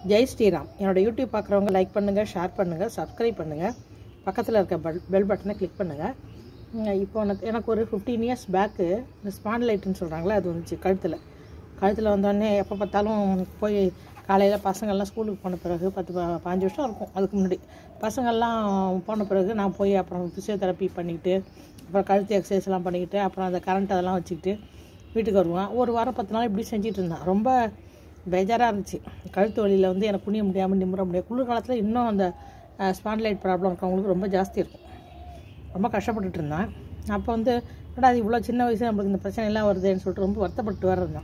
ஜெய் ஸ்ரீராம் என்னோட யூடியூப் பார்க்குறவங்க லைக் பண்ணுங்கள் ஷேர் பண்ணுங்கள் சப்ஸ்கிரைப் பண்ணுங்கள் பக்கத்தில் இருக்க பெல் பெல் பட்டனை கிளிக் பண்ணுங்கள் இப்போ எனக்கு எனக்கு ஒரு ஃபிஃப்டீன் இயர்ஸ் பேக்கு இந்த ஸ்பாண்ட்லைட்டுன்னு சொல்கிறாங்களே அது வந்துச்சு கழுத்தில் கழுத்தில் வந்தோடனே எப்போ பார்த்தாலும் போய் காலையில் பசங்கள்லாம் ஸ்கூலுக்கு போன பிறகு பத்து பா- பாஞ்சு வருஷம் இருக்கும் அதுக்கு முன்னாடி பசங்கள்லாம் போன பிறகு நான் போய் அப்புறம் ஃபிசியோதெரப்பி பண்ணிக்கிட்டு அப்புறம் கழுத்து எக்ஸசைஸ்லாம் பண்ணிக்கிட்டு அப்புறம் அந்த கரண்ட் அதெல்லாம் வச்சுக்கிட்டு வீட்டுக்கு வருவேன் ஒரு வாரம் பத்து நாள் இப்படி செஞ்சுட்டு இருந்தேன் ரொம்ப பேஜாராக இருந்துச்சு கழுத்து வலியில் வந்து எனக்கு குனிய முடியாமல் நிமிர முடியாது குளிர் காலத்தில் இன்னும் அந்த ஸ்பாண்ட்லைட் ப்ராப்ளம் இருக்கவங்களுக்கு ரொம்ப ஜாஸ்தி இருக்கும் ரொம்ப கஷ்டப்பட்டுட்டு இருந்தேன் அப்போ வந்து என்னடா அது இவ்வளோ சின்ன வயசு நம்மளுக்கு இந்த பிரச்சனை எல்லாம் வருதுன்னு சொல்லிட்டு ரொம்ப வருத்தப்பட்டு வர இருந்தேன்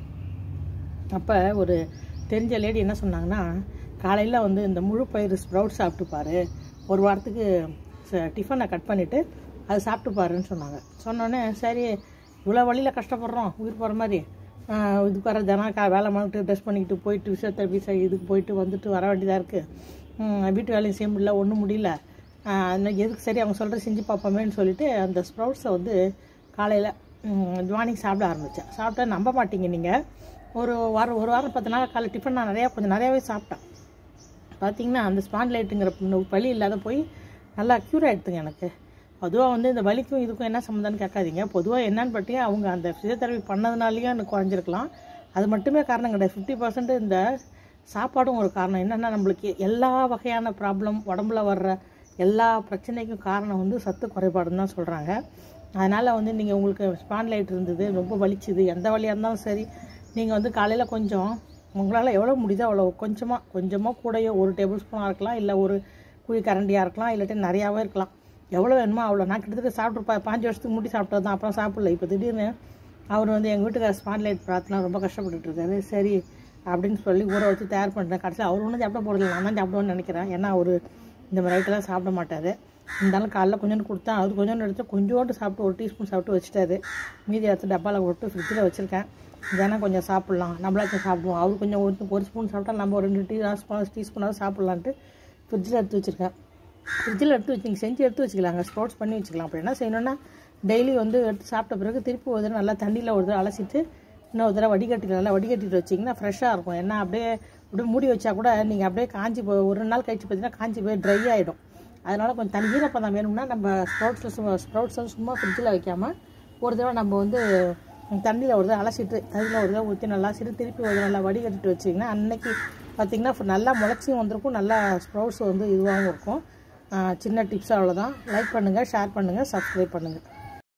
அப்போ ஒரு தெரிஞ்ச லேடி என்ன சொன்னாங்கன்னா காலையில் வந்து இந்த முழு பயிறு ஸ்ப்ரவுட் சாப்பிட்டு பாரு ஒரு வாரத்துக்கு ச- டிஃபனை கட் பண்ணிவிட்டு அது சாப்பிட்டு பாருன்னு சொன்னாங்க சொன்னோடனே சரி இவ்வளோ வழியில் கஷ்டப்படுறோம் உயிர் போகிற மாதிரி ஆஹ் இதுக்கு வர தினம் கா வேலை பண்ணிட்டு ட்ரெஸ் பண்ணிக்கிட்டு போயிட்டு ஃபிசியோதெரபி சை இதுக்கு போயிட்டு வந்துட்டு வர வேண்டியதாக இருக்குது வீட்டு வேலையும் செய்ய முடியல ஒன்றும் முடியல ஆஹ் இன்னைக்கு எதுக்கு சரி அவங்க சொல்கிற செஞ்சு பார்ப்போமேன்னு சொல்லிட்டு அந்த ஸ்ப்ரவுட்ஸை வந்து காலையில் மார்னிங் சாப்பிட ஆரம்பித்தேன் சாப்பிட்டா நம்ப மாட்டீங்க நீங்கள் ஒரு வாரம் ஒரு வாரம் பத்து நாள் காலை டிஃபன் நான் நிறையா கொஞ்சம் நிறையாவே சாப்பிட்டேன் பார்த்தீங்கன்னா அந்த ஸ்பாண்ட்லைட்டுங்கிற வலி இல்லாத போய் நல்லா க்யூர் ஆகிடுதுங்க எனக்கு பொதுவாக வந்து இந்த வலிக்கும் இதுக்கும் என்ன சம்மந்தம்னு கேட்காதீங்க பொதுவாக என்னன்னு பற்றி அவங்க அந்த ஃபிசியோதெரபி பண்ணதுனாலேயும் எனக்கு குறைஞ்சிருக்கலாம் அது மட்டுமே காரணம் கிடையாது ஃபிஃப்டி பர்சன்ட் இந்த சாப்பாடும் ஒரு காரணம் என்னென்னா நம்மளுக்கு எல்லா வகையான ப்ராப்ளம் உடம்புல வர்ற எல்லா பிரச்சனைக்கும் காரணம் வந்து சத்து குறைபாடுன்னு தான் சொல்கிறாங்க அதனால் வந்து நீங்கள் உங்களுக்கு ஸ்பாண்ட்லைட் இருந்தது ரொம்ப வலிச்சுது எந்த வலியாக இருந்தாலும் சரி நீங்கள் வந்து காலையில் கொஞ்சம் உங்களால் எவ்வளோ முடியுதோ அவ்வளோ கொஞ்சமாக கொஞ்சமாக கூடயோ ஒரு டேபிள் ஸ்பூனாக இருக்கலாம் இல்லை ஒரு குழி கரண்டியாக இருக்கலாம் இல்லாட்டி நிறையாவே இருக்கலாம் எவ்வளோ வேணுமோ அவ்வளோ நான் கிட்டத்தட்ட சாப்பிட்டு பா- பாஞ்சு வருஷத்துக்கு முடி சாப்பிட்டது தான் அப்புறம் சாப்பிடல இப்போ திடீர்னு அவர் வந்து எங்கள் வீட்டுக்கார ஸ்பாட்லைட் பிரார்த்தனா ரொம்ப கஷ்டப்பட்டுட்டு இருக்காரு சரி அப்படின்னு சொல்லி ஊற வச்சு தயார் பண்ணுறேன் கடைசியில் அவர் ஒன்றும் சாப்பிட போகிறதில்ல நான் தான் சாப்பிடுவேன்னு நினைக்கிறேன் ஏன்னா அவர் இந்த மாதிரி ஐட்டெல்லாம் சாப்பிட மாட்டார் இருந்தாலும் காலைல கொஞ்சோண்டு கொடுத்தா அவர் கொஞ்சோண்டு எடுத்து கொஞ்சோண்டு சாப்பிட்டு ஒரு டீஸ்பூன் சாப்பிட்டு வச்சுட்டாரு மீதி எடுத்து டப்பாவில் போட்டு ஃப்ரிட்ஜில் வச்சுருக்கேன் தினம் கொஞ்சம் சாப்பிட்லாம் நம்மளாச்சும் சாப்பிடுவோம் அவர் கொஞ்சம் ஒரு ஒரு ஸ்பூன் சாப்பிட்டா நம்ம ஒரு ரெண்டு டீ ஸ்பூன் டீஸ்பூனாவது சாப்பிட்லான்ட்டு ஃப்ரிட்ஜில் எடுத்து வச்சுருக்கேன் ஃப்ரிட்ஜில் எடுத்து வச்சு நீங்கள் செஞ்சு எடுத்து வச்சுக்கலாங்க ஸ்போர்ட்ஸ் பண்ணி வச்சுக்கலாம் அப்படி என்ன செய்யணும்னா டெய்லி வந்து எடுத்து சாப்பிட்ட பிறகு திருப்பி ஒரு தடவை நல்லா தண்ணியில் ஒரு தடவை அலசிட்டு இன்னொரு தடவை வடிகட்டிட்டு நல்லா வடிகட்டிட்டு வச்சிங்கன்னா ஃப்ரெஷ்ஷாக இருக்கும் ஏன்னா அப்படியே அப்படியே மூடி வச்சா கூட நீங்கள் அப்படியே காஞ்சி போய் ஒரு நாள் கழிச்சு பார்த்தீங்கன்னா காஞ்சி போய் ட்ரை ஆகிடும் அதனால் கொஞ்சம் தண்ணி ஈரப்பதம் வேணும்னா நம்ம ஸ்ப்ரவுட்ஸில் சும்மா ஸ்ப்ரவுட்ஸில் சும்மா ஃப்ரிட்ஜில் வைக்காமல் ஒரு தடவை நம்ம வந்து தண்ணியில் ஒரு தடவை அலசிட்டு தண்ணியில் ஒரு தடவை ஊற்றி நல்லா அலசிட்டு திருப்பி ஒரு தடவை நல்லா வடிகட்டிட்டு வச்சிங்கன்னா அன்னைக்கு பார்த்தீங்கன்னா நல்லா முளைச்சியும் வந்திருக்கும் நல்லா ஸ்ப்ரவுட்ஸ் வந்து இதுவாகவும் இருக்கும் ஆஹ் சின்ன டிப்ஸ் அவ்வளோதான் லைக் பண்ணுங்கள் ஷேர் பண்ணுங்கள் சப்ஸ்கிரைப் பண்ணுங்கள்